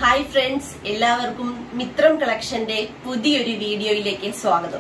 hi friends എല്ലാവർക്കും മിത്രം കളക്ഷന്റെ പുതിയൊരു വീഡിയോയിലേക്ക് സ്വാഗതം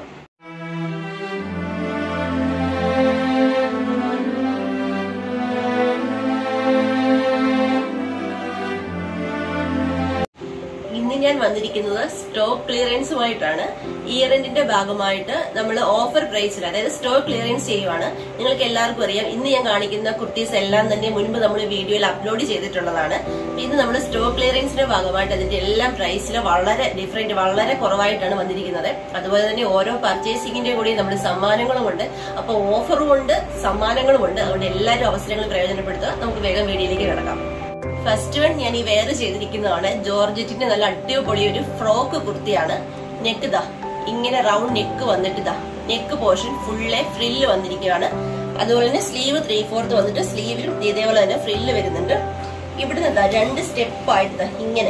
ഇന്ന് ഞാൻ വന്നിരിക്കുന്നത് സ്റ്റോക്ക് ക്ലിയറൻസുമായിട്ടാണ് ഇയർ എൻഡിന്റെ ഭാഗമായിട്ട് നമ്മൾ ഓഫർ പ്രൈസിൽ അതായത് സ്റ്റോക്ക് ക്ലിയറൻസ് ചെയ്യുവാണ് നിങ്ങൾക്ക് എല്ലാവർക്കും അറിയാം ഇന്ന് ഞാൻ കാണിക്കുന്ന കുർത്തീസ് എല്ലാം തന്നെ മുൻപ് നമ്മൾ വീഡിയോയിൽ അപ്ലോഡ് ചെയ്തിട്ടുള്ളതാണ് ഇത് നമ്മൾ സ്റ്റോക്ക് ക്ലിയറൻസിന്റെ ഭാഗമായിട്ട് അതിന്റെ എല്ലാം പ്രൈസിൽ വളരെ ഡിഫറെന്റ് വളരെ കുറവായിട്ടാണ് വന്നിരിക്കുന്നത് അതുപോലെ തന്നെ ഓരോ പർച്ചേസിംഗിന്റെ കൂടി നമ്മൾ സമ്മാനങ്ങളും ഉണ്ട് അപ്പൊ ഓഫറും ഉണ്ട് സമ്മാനങ്ങളും ഉണ്ട് അതുകൊണ്ട് എല്ലാവരും അവസരങ്ങൾ പ്രയോജനപ്പെടുത്തുക നമുക്ക് വേഗം വീഡിയോയിലേക്ക് കിടക്കാം ഫസ്റ്റ് വൺ ഞാൻ ഈ വെയർ ചെയ്തിരിക്കുന്നതാണ് ജോർജറ്റിന്റെ നല്ല അടിപൊളി ഒരു ഫ്രോക്ക് കുർത്തിയാണ് നെക്ക് ദാ ഇങ്ങനെ റൗണ്ട് നെക്ക് വന്നിട്ട് ദാ നെക്ക് പോർഷൻ ഫുള്ളെ ഫ്രില്ല് വന്നിരിക്കുകയാണ് അതുപോലെ തന്നെ സ്ലീവ് ത്രീ ഫോർത്ത് വന്നിട്ട് സ്ലീവിലും ഇതേപോലെ തന്നെ ഫ്രില്ല് വരുന്നുണ്ട് ഇവിടുന്ന് ദാ രണ്ട് സ്റ്റെപ്പ് ആയിട്ട് ദാ ഇങ്ങനെ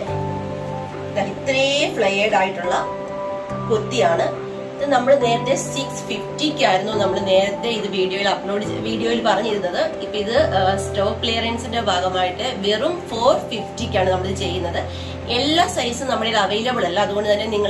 ദാ ഇത്രയും ഫ്ലയേഡ് ആയിട്ടുള്ള കുർത്തിയാണ് ഇത് നമ്മൾ നേരത്തെ സിക്സ് ഫിഫ്റ്റിക്കായിരുന്നു നമ്മൾ നേരത്തെ ഇത് വീഡിയോയിൽ അപ്ലോഡ് വീഡിയോയിൽ പറഞ്ഞിരുന്നത് ഇപ്പൊ ഇത് സ്റ്റോക്ക് ക്ലിയറൻസിന്റെ ഭാഗമായിട്ട് വെറും ഫോർ ഫിഫ്റ്റിക്കാണ് നമ്മൾ ചെയ്യുന്നത് എല്ലാ സൈസും നമ്മുടെ അവൈലബിൾ അല്ല അതുകൊണ്ട് തന്നെ നിങ്ങൾ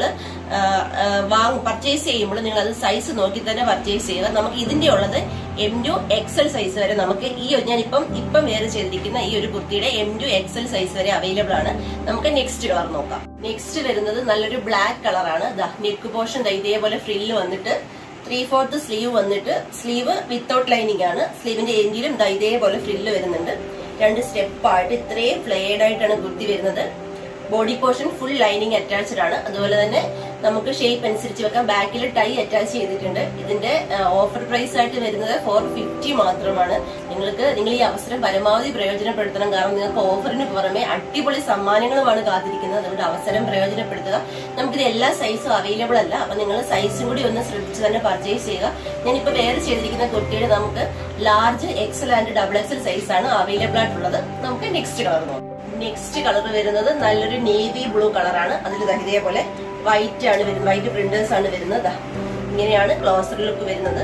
വാങ് പർച്ചേസ് ചെയ്യുമ്പോൾ നിങ്ങൾ അത് സൈസ് നോക്കി തന്നെ പർച്ചേസ് ചെയ്യുക നമുക്ക് ഇതിന്റെ ഉള്ളത് എം ടു എക്സൽ സൈസ് വരെ നമുക്ക് ഈ ഞാൻ ഇപ്പം ഇപ്പം വേറെ ചെയ്തിരിക്കുന്ന ഈ ഒരു കുർത്തിയുടെ എം ടു എക്സൽ സൈസ് വരെ അവൈലബിൾ ആണ് നമുക്ക് നെക്സ്റ്റ് കളർ നോക്കാം നെക്സ്റ്റ് വരുന്നത് നല്ലൊരു ബ്ലാക്ക് കളറാണ് നെക്ക് പോർഷൻ ഇതേപോലെ ഫ്രില്ല് വന്നിട്ട് ത്രീ ഫോർത്ത് സ്ലീവ് വന്നിട്ട് സ്ലീവ് വിത്തൗട്ട് ലൈനിങ് ആണ് സ്ലീവിന്റെ എൻഡിലും ഇതേപോലെ ഫ്രില്ല് വരുന്നുണ്ട് രണ്ട് സ്റ്റെപ്പായിട്ട് ഇത്രയും ഫ്ലെയർഡ് ആയിട്ടാണ് കുർത്തി വരുന്നത് body portion full lining attached ആണ് അതുപോലെ തന്നെ നമുക്ക് ഷേപ്പ് അനുസരിച്ച് വെക്കാം ബാക്കിൽ ടൈ അറ്റാച്ച് ചെയ്തിട്ടുണ്ട് ഇതിന്റെ ഓഫർ പ്രൈസ് ആയിട്ട് വരുന്നത് ഫോർ ഫിഫ്റ്റി മാത്രമാണ് നിങ്ങൾക്ക് നിങ്ങൾ ഈ അവസരം പരമാവധി പ്രയോജനപ്പെടുത്തണം കാരണം നിങ്ങൾക്ക് ഓഫറിന് പുറമെ അടിപൊളി സമ്മാനങ്ങളുമാണ് കാത്തിരിക്കുന്നത് അതുകൊണ്ട് അവസരം പ്രയോജനപ്പെടുത്തുക നമുക്കിത് എല്ലാ സൈസും അവൈലബിൾ അല്ല അപ്പൊ നിങ്ങൾ സൈസും കൂടി ഒന്ന് ശ്രദ്ധിച്ച് തന്നെ പർച്ചേസ് ചെയ്യുക ഞാനിപ്പോ വേറെ ചെയ്തിരിക്കുന്ന കുർത്തിയുടെ നമുക്ക് large XL and double XL size ആണ് അവൈലബിൾ ആയിട്ടുള്ളത് നമുക്ക് നെക്സ്റ്റ് കളർ നോക്കാം നെക്സ്റ്റ് കളർ വരുന്നത് നല്ലൊരു നേവി ബ്ലൂ കളറാണ് അതിൽ ഇതേപോലെ വൈറ്റ് ആണ് വരുന്നത് വൈറ്റ് പ്രിന്റേഴ്സ് ആണ് വരുന്നത് ഇങ്ങനെയാണ് ക്ലോസർ ലുക്ക് വരുന്നത്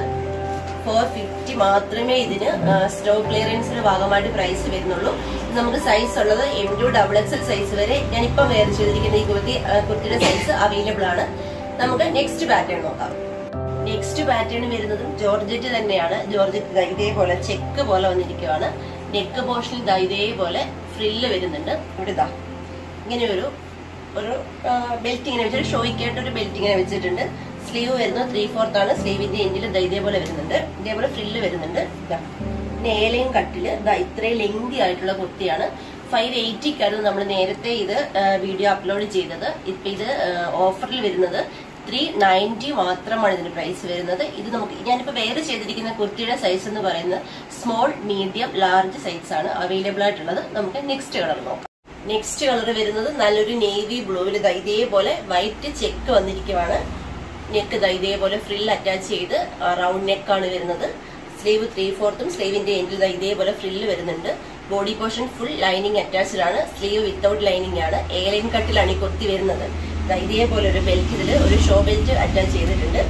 ഫോർ ഫിഫ്റ്റി മാത്രമേ ഇതിന് സ്റ്റോക്ക് ക്ലിയറൻസിന്റെ ഭാഗമായിട്ട് പ്രൈസ് വരുന്നുള്ളൂ ഇത് നമുക്ക് സൈസ് ഉള്ളത് M to double XL size വരെ ഞാനിപ്പം വേറെ ചെയ്തിരിക്കുന്ന ഈ കുർത്തി കുർത്തിയുടെ സൈസ് അവൈലബിൾ ആണ് നമുക്ക് നെക്സ്റ്റ് പാറ്റേൺ നോക്കാം നെക്സ്റ്റ് പാറ്റേൺ വരുന്നതും ജോർജറ്റ് തന്നെയാണ് ജോർജറ്റ് ഇതേപോലെ ചെക്ക് പോലെ വന്നിരിക്കുകയാണ് നെക്ക് പോർഷനിൽ ഇതേപോലെ ഫ്രില്ല് വരുന്നുണ്ട് ഇവിടെ ഇതാ ഇങ്ങനെ ഒരു ഒരു ബെൽറ്റ് ഇങ്ങനെ വെച്ചിട്ട് ഷോയ്ക്കായിട്ട് ഒരു ബെൽറ്റ് ഇങ്ങനെ വെച്ചിട്ടുണ്ട് സ്ലീവ് വരുന്നത് ത്രീ ഫോർത്ത് ആണ് സ്ലീവിന്റെ എൻഡിൽ ഇതേപോലെ വരുന്നുണ്ട് ഇതേപോലെ ഫ്രില്ല് വരുന്നുണ്ട് ഇതാ നേലയും കട്ടില് ഇതാ ഇത്രയും ലെങ്തി ആയിട്ടുള്ള കുർത്തിയാണ് ഫൈവ് എയ്റ്റിക്കായിരുന്നു നമ്മൾ നേരത്തെ ഇത് വീഡിയോ അപ്ലോഡ് ചെയ്തത് ഇപ്പൊ ഇത് ഓഫറിൽ വരുന്നത് ത്രീ നയൻറ്റി മാത്രമാണ് ഇതിന് പ്രൈസ് വരുന്നത് ഇത് നമുക്ക് ഞാനിപ്പോ വേറെ ചെയ്തിരിക്കുന്ന കുർത്തിയുടെ സൈസ് എന്ന് പറയുന്നത് സ്മോൾ മീഡിയം ലാർജ് സൈസ് ആണ് അവൈലബിൾ ആയിട്ടുള്ളത് നമുക്ക് നെക്സ്റ്റ് കളർ നോക്കാം നെക്സ്റ്റ് കളർ വരുന്നത് നല്ലൊരു നേവി ബ്ലൂവിൽ ഇതേപോലെ വൈറ്റ് ചെക്ക് വന്നിരിക്കുവാണ് നെക്ക് ഇതേപോലെ ഫ്രിൽ അറ്റാച്ച് ചെയ്ത് റൗണ്ട് നെക്കാണ് വരുന്നത് സ്ലീവ് ത്രീ ഫോർത്തും സ്ലീവിന്റെ എൻഡിൽ ഇതേപോലെ ഫ്രില്ല് വരുന്നുണ്ട് body portion full lining attached ആണ് സ്ലീവ് വിത്തൗട്ട് ലൈനിങ് ആണ് എ ലൈൻ കട്ടിലാണ് ഈ കുർത്തി വരുന്നത് ഇതേപോലെ ഒരു ബെൽറ്റ് ഇതിൽ ഒരു ഷോ ബെൽറ്റ് അറ്റാച്ച് ചെയ്തിട്ടുണ്ട്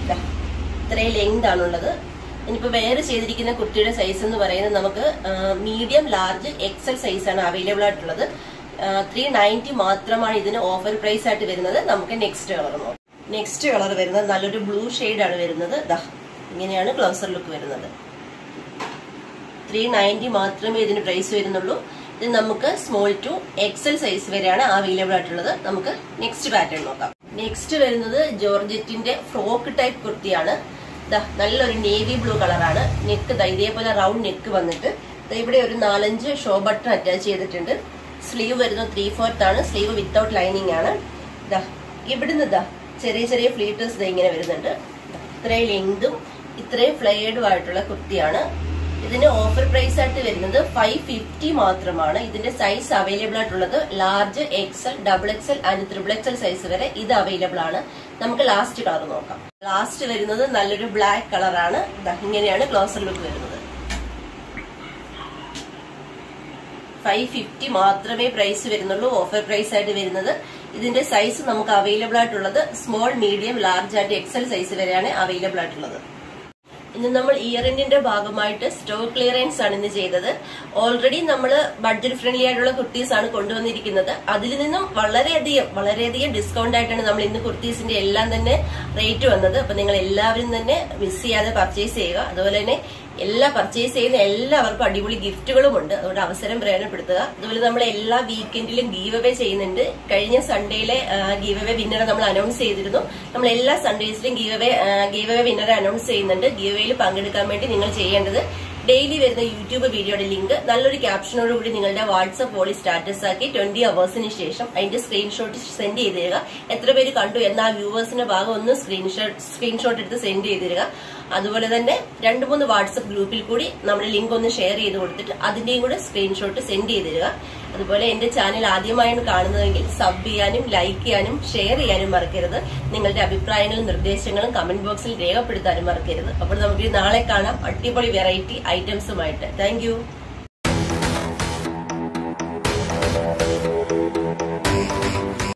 ഇത്രയും ലെങ്ത് ആണുള്ളത് ഇനിയിപ്പോ വേറെ ചെയ്തിരിക്കുന്ന കുർത്തിയുടെ സൈസ് എന്ന് പറയുന്നത് നമുക്ക് മീഡിയം ലാർജ് എക്സൽ സൈസ് ആണ് അവൈലബിൾ ആയിട്ടുള്ളത് ത്രീ നയൻറ്റി മാത്രമാണ് ഇതിന് ഓഫർ പ്രൈസ് ആയിട്ട് വരുന്നത് നമുക്ക് നെക്സ്റ്റ് കളർ നോക്കാം നെക്സ്റ്റ് കളർ വരുന്നത് നല്ലൊരു ബ്ലൂ ആണ് വരുന്നത് ദാ ഇങ്ങനെയാണ് ക്ലോസർ ലുക്ക് വരുന്നത് ത്രീ നയൻറ്റി മാത്രമേ ഇതിന് പ്രൈസ് വരുന്നുള്ളൂ ഇത് നമുക്ക് സ്മോൾ ടു എക്സൽ സൈസ് വരെയാണ് അവൈലബിൾ ആയിട്ടുള്ളത് നമുക്ക് നെക്സ്റ്റ് പാറ്റേൺ നോക്കാം നെക്സ്റ്റ് വരുന്നത് ജോർജറ്റിന്റെ ഫ്രോക്ക് ടൈപ്പ് കുർത്തിയാണ് നല്ലൊരു നേവി ബ്ലൂ കളറാണ് നെക്ക് ഇതേപോലെ റൗണ്ട് നെക്ക് വന്നിട്ട് ഇവിടെ ഒരു നാലഞ്ച് ഷോ ബട്ടൺ അറ്റാച്ച് ചെയ്തിട്ടുണ്ട് സ്ലീവ് വരുന്നത് ത്രീ ഫോർത്ത് ആണ് സ്ലീവ് വിത്തൗട്ട് ലൈനിങ് ആണ് ഇതാ ഇവിടുന്ന് ഇതാ ചെറിയ ചെറിയ ഫ്ലീറ്റേഴ്സ് ഇങ്ങനെ വരുന്നുണ്ട് ഇത്രയും ലെങ്തും ഇത്രയും ഫ്ലെയർഡും ആയിട്ടുള്ള കുർത്തിയാണ് ഇതിന് ഓഫർ പ്രൈസ് ആയിട്ട് വരുന്നത് ഫൈവ് ഫിഫ്റ്റി മാത്രമാണ് ഇതിന്റെ സൈസ് അവൈലബിൾ ആയിട്ടുള്ളത് large XL double XL and triple XL size വരെ ഇത് അവൈലബിൾ ആണ് നമുക്ക് ലാസ്റ്റ് കളർ നോക്കാം ലാസ്റ്റ് വരുന്നത് നല്ലൊരു ബ്ലാക്ക് കളറാണ് ഇങ്ങനെയാണ് ക്ലോസർ ലുക്ക് വരുന്നത് ഫൈവ് ഫിഫ്റ്റി മാത്രമേ പ്രൈസ് വരുന്നുള്ളൂ ഓഫർ പ്രൈസ് ആയിട്ട് വരുന്നത് ഇതിന്റെ സൈസ് നമുക്ക് അവൈലബിൾ ആയിട്ടുള്ളത് small medium large and XL size വരെയാണ് അവൈലബിൾ ആയിട്ടുള്ളത് ഇന്ന് നമ്മൾ ഇയർ എൻഡിന്റെ ഭാഗമായിട്ട് സ്റ്റോക്ക് ക്ലിയറൻസ് ആണ് ഇന്ന് ചെയ്തത് ഓൾറെഡി നമ്മൾ ബഡ്ജറ്റ് ഫ്രണ്ട്ലി ആയിട്ടുള്ള കുർത്തീസ് ആണ് കൊണ്ടുവന്നിരിക്കുന്നത് അതിൽ നിന്നും വളരെയധികം വളരെയധികം ഡിസ്കൗണ്ട് ആയിട്ടാണ് നമ്മൾ ഇന്ന് കുർത്തീസിന്റെ എല്ലാം തന്നെ റേറ്റ് വന്നത് അപ്പൊ നിങ്ങൾ എല്ലാവരും തന്നെ മിസ് ചെയ്യാതെ പർച്ചേസ് ചെയ്യുക അതുപോലെ തന്നെ എല്ലാ പർച്ചേസ് ചെയ്യുന്ന എല്ലാവർക്കും അടിപൊളി ഗിഫ്റ്റുകളും ഉണ്ട് അതുകൊണ്ട് അവസരം പ്രയോജനപ്പെടുത്തുക അതുപോലെ നമ്മൾ എല്ലാ വീക്കെൻഡിലും ഗീവ് അവേ ചെയ്യുന്നുണ്ട് കഴിഞ്ഞ സൺഡേയിലെ ഗീവ് അവേ വിന്നറെ നമ്മൾ അനൗൺസ് ചെയ്തിരുന്നു നമ്മൾ എല്ലാ സൺഡേസിലും ഗീവ് അവേ ഗീവ് അവേ വിന്നറെ അനൗൺസ് ചെയ്യുന്നുണ്ട് ഗീവ് അവേയിൽ പങ്കെടുക്കാൻ വേണ്ടി നിങ്ങൾ ചെയ്യേണ്ടത് ഡെയിലി വരുന്ന യൂട്യൂബ് വീഡിയോയുടെ ലിങ്ക് നല്ലൊരു ക്യാപ്ഷനോട് കൂടി നിങ്ങളുടെ വാട്സ്ആപ്പ് വോളി സ്റ്റാറ്റസ് ആക്കി ട്വന്റി അവേഴ്സിന് ശേഷം അതിന്റെ സ്ക്രീൻഷോട്ട് സെൻഡ് ചെയ്ത് തരിക എത്ര പേര് കണ്ടു എന്ന ആ വ്യൂവേഴ്സിന്റെ ഭാഗം ഒന്ന് സ്ക്രീൻഷോട്ട് സ്ക്രീൻഷോട്ട് എടുത്ത് സെൻഡ് ചെയ്ത് തരിക അതുപോലെ തന്നെ രണ്ട് മൂന്ന് വാട്സപ്പ് ഗ്രൂപ്പിൽ കൂടി നമ്മുടെ ലിങ്ക് ഒന്ന് ഷെയർ ചെയ്ത് കൊടുത്തിട്ട് അതിന്റെയും കൂടെ സ്ക്രീൻഷോട്ട് സെൻഡ് ചെയ്ത് തരിക അതുപോലെ എന്റെ ചാനൽ ആദ്യമായാണ് കാണുന്നതെങ്കിൽ സബ് ചെയ്യാനും ലൈക്ക് ചെയ്യാനും ഷെയർ ചെയ്യാനും മറക്കരുത് നിങ്ങളുടെ അഭിപ്രായങ്ങളും നിർദ്ദേശങ്ങളും കമന്റ് ബോക്സിൽ രേഖപ്പെടുത്താനും മറക്കരുത് അപ്പോൾ നമുക്ക് നാളെ കാണാം അടിപൊളി വെറൈറ്റി ഐറ്റംസുമായിട്ട് താങ്ക്